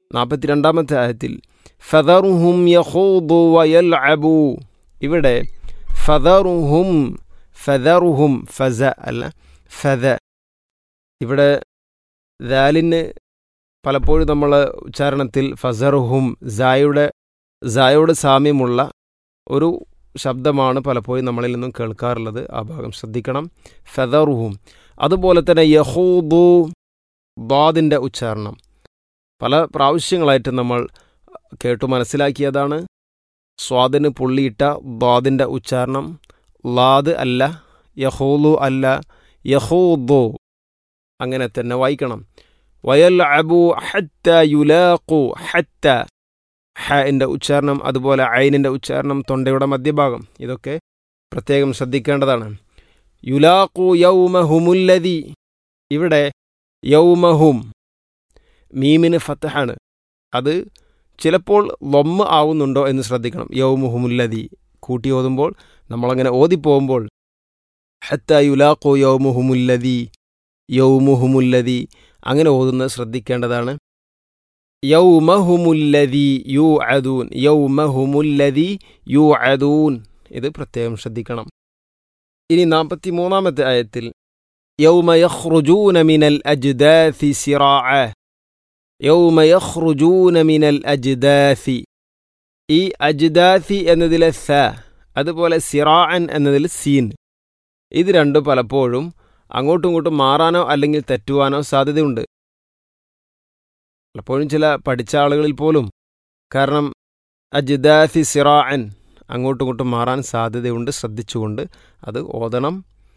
നാൽപ്പത്തിരണ്ടാമത്തെ ആയത്തിൽ ഫദറുഹും യഹൂദു വയൽഅബു ഇവിടെ ഫദറുഹും ഫദറുഹും ഫസ അല്ല ഫദ ഇവിടെ ദാലിന് പലപ്പോഴും നമ്മൾ ഉച്ചാരണത്തിൽ ഫസറുഹും സായുടെ സായോട് സാമ്യമുള്ള ഒരു ശബ്ദമാണ് പലപ്പോഴും നമ്മളിൽ നിന്നും കേൾക്കാറുള്ളത് ആ ഭാഗം ശ്രദ്ധിക്കണം ഫെദറുഹും അതുപോലെ തന്നെ യഹൂദു ബാദിൻ്റെ ഉച്ചാരണം പല പ്രാവശ്യങ്ങളായിട്ട് നമ്മൾ കേട്ടു മനസ്സിലാക്കിയതാണ് സ്വാദിന് പുള്ളിയിട്ട ബാദിൻ്റെ ഉച്ചാരണം ലാദ് അല്ല യഹൂലു അല്ല യഹൂദു അങ്ങനെ തന്നെ വായിക്കണം വയൽ അബു ഹത്ത യുലാഖു ഹത്ത ഹാൻ്റെ ഉച്ചാരണം അതുപോലെ ഐനിൻ്റെ ഉച്ചാരണം തൊണ്ടയുടെ മധ്യഭാഗം ഇതൊക്കെ പ്രത്യേകം ശ്രദ്ധിക്കേണ്ടതാണ് യുലാഖു യൗമഹുമുല്ലതി ഇവിടെ യൗമഹും മീമിന് ഫത്തഹാണ് അത് ചിലപ്പോൾ ലൊമ്മ ആവുന്നുണ്ടോ എന്ന് ശ്രദ്ധിക്കണം യൗമുഹുമുല്ലതി കൂട്ടി ഓതുമ്പോൾ നമ്മളങ്ങനെ ഓതിപ്പോകുമ്പോൾ ഹത്ത യുലാഖു യൗമുഹുമുല്ലതി യൗമുഹുമുല്ലതി അങ്ങനെ ഓതുന്നത് ശ്രദ്ധിക്കേണ്ടതാണ് യൗമഹുമുല്ലതി യു അദൂൻ യൗമഹുമുല്ലതി യു അദൂൻ ഇത് പ്രത്യേകം ശ്രദ്ധിക്കണം ഇനി നാൽപ്പത്തി മൂന്നാമത്തെ ആയത്തിൽ യൗമ യഖ്റുജൂന മിനൽ അജ്ദാഥി സിറാഅ യൗമ യഖ്റുജൂന മിനൽ അജ്ദാഥി ഈ അജ്ദാഥി എന്നതിലെ സ അതുപോലെ സിറാഅൻ എന്നതിൽ സീൻ ഇത് രണ്ടും പലപ്പോഴും അങ്ങോട്ടും ഇങ്ങോട്ടും മാറാനോ അല്ലെങ്കിൽ തെറ്റുവാനോ സാധ്യതയുണ്ട് പലപ്പോഴും ചില പഠിച്ച ആളുകളിൽ പോലും കാരണം അജിദാഫി സിറാഅൻ അങ്ങോട്ടും ഇങ്ങോട്ടും മാറാൻ സാധ്യതയുണ്ട് ശ്രദ്ധിച്ചുകൊണ്ട് അത് ഓതണം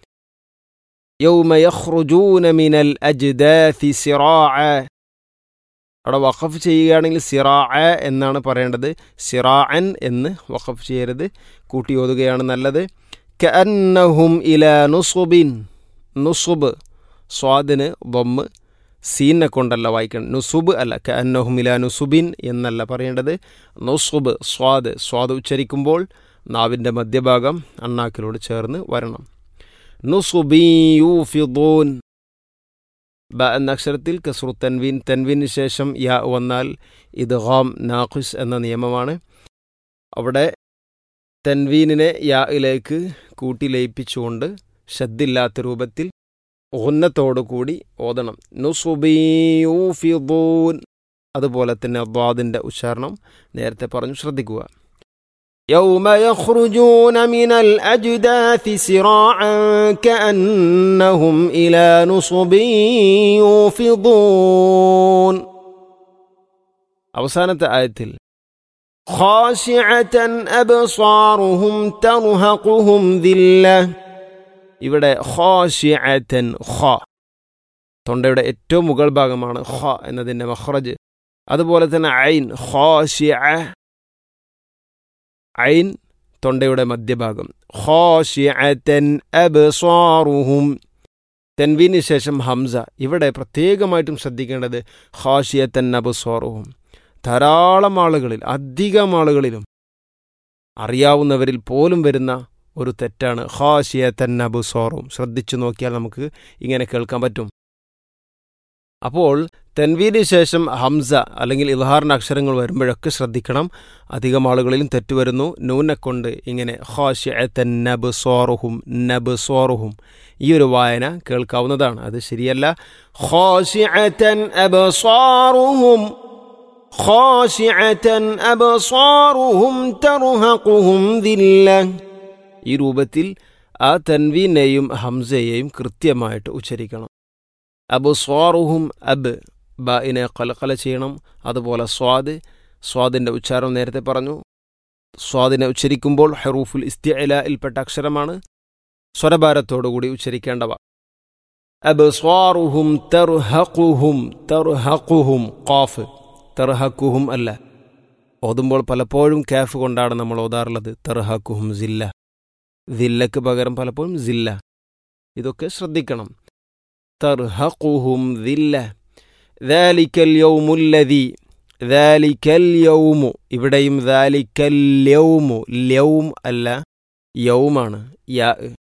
യൗമയഖ്റുജൂന മിനൽ അജ്ദാഫി സിറാഅ അവിടെ വഖഫ് ചെയ്യുകയാണെങ്കിൽ സിറാഅ എന്നാണ് പറയേണ്ടത് സിറാഅൻ എന്ന് വഖഫ് ചെയ്യരുത് കൂട്ടി ഓതുകയാണ് നല്ലത് കഅന്നഹും ഇലാ നുസുബിൻ നുസുബ് സ്വാദിന് ബൊമ്മ് സീനെ കൊണ്ടല്ല വായിക്കണം നുസുബ് അല്ല കഅന്നഹുമില നുസുബിൻ എന്നല്ല പറയേണ്ടത് നുസുബ് സ്വാദ് സ്വാദ് ഉച്ചരിക്കുമ്പോൾ നാവിൻ്റെ മധ്യഭാഗം അണ്ണാക്കിലോട് ചേർന്ന് വരണം നുസുബിയൂഫിദൂൻ ബ എന്ന അക്ഷരത്തിൽ കസ്രു തൻവീൻ തൻവീന് ശേഷം യാ വന്നാൽ ഇത് ഹാം നാഖുസ് എന്ന നിയമമാണ് അവിടെ തൻവീനിനെ യായിലേക്ക് കൂട്ടി ലയിപ്പിച്ചുകൊണ്ട് ശദ്ദില്ലാത്ത രൂപത്തിൽ കൂടി ഓതണം നുസുബിയൂഫിദൂൻ അതുപോലെ തന്നെ അദ്വാദിൻ്റെ ഉച്ചാരണം നേരത്തെ പറഞ്ഞു ശ്രദ്ധിക്കുക يوم يخرجون من الأجداث سراعا كأنهم إلى نصب يوفضون അവസാനത്തെ ആയത്തിൽ خاشعة أبصارهم ترهقهم ذِلَّةٌ ഇവിടെ ഖാഷിഅതൻ ഖ തൊണ്ടയുടെ ഏറ്റവും മുകൾ ഭാഗമാണ് ഖ എന്നതിൻ്റെ മഖ്റജ് അതുപോലെ തന്നെ ഐൻ ഖാഷിഅ ഐൻ തൊണ്ടയുടെ മധ്യഭാഗം ഖാഷിഅതൻ അബ്സാറുഹും തെൻവീന് ശേഷം ഹംസ ഇവിടെ പ്രത്യേകമായിട്ടും ശ്രദ്ധിക്കേണ്ടത് ഖാഷിയത്തൻ അബ്സാറുഹും ധാരാളം ആളുകളിൽ അധികം ആളുകളിലും അറിയാവുന്നവരിൽ പോലും വരുന്ന ഒരു തെറ്റാണ് ഹാഷിയ തന്നബുസോറും ശ്രദ്ധിച്ചു നോക്കിയാൽ നമുക്ക് ഇങ്ങനെ കേൾക്കാൻ പറ്റും അപ്പോൾ തെൻവീന് ശേഷം ഹംസ അല്ലെങ്കിൽ ഇൽഹാറിൻ്റെ അക്ഷരങ്ങൾ വരുമ്പോഴൊക്കെ ശ്രദ്ധിക്കണം അധികം ആളുകളിലും തെറ്റ് വരുന്നു നൂനെ കൊണ്ട് ഇങ്ങനെ ഹാഷിയ തന്നബുസോറുഹും നബുസോറുഹും ഈ ഒരു വായന കേൾക്കാവുന്നതാണ് അത് ശരിയല്ല ഖാശിഅതൻ അബ്സാറുഹും ഖാശിഅതൻ അബ്സാറുഹും തർഹഖുഹും ദില്ലഹ് ഈ രൂപത്തിൽ ആ തൻവീനെയും ഹംസയെയും കൃത്യമായിട്ട് ഉച്ചരിക്കണം അബ് സ്വാറുഹും അബ് ബിനെ കലക്കല ചെയ്യണം അതുപോലെ സ്വാദ് സ്വാദിൻ്റെ ഉച്ചാരണം നേരത്തെ പറഞ്ഞു സ്വാദിനെ ഉച്ചരിക്കുമ്പോൾ ഹെറൂഫുൽ ഇസ്തിഅലയിൽപ്പെട്ട അക്ഷരമാണ് സ്വരഭാരത്തോടുകൂടി ഉച്ചരിക്കേണ്ടവ അബ് സ്വാറുഹും തെർഹഖുഹും തെർഹഖുഹും ഖാഫ് തെർഹഖുഹും അല്ല ഓതുമ്പോൾ പലപ്പോഴും കാഫ് കൊണ്ടാണ് നമ്മൾ ഓതാറുള്ളത് തെർഹഖുഹും ജില്ല ദില്ലക്ക് പകരം പലപ്പോഴും ജില്ല ഇതൊക്കെ ശ്രദ്ധിക്കണം തർഹഖുഹും ദില്ല ദാലിക്കൽ യൗമുല്ലതി ദാലിക്കൽ യൗമു ഇവിടെയും ദാലിക്കൽ യൗമു ലൗം അല്ല യൗമാണ് യാ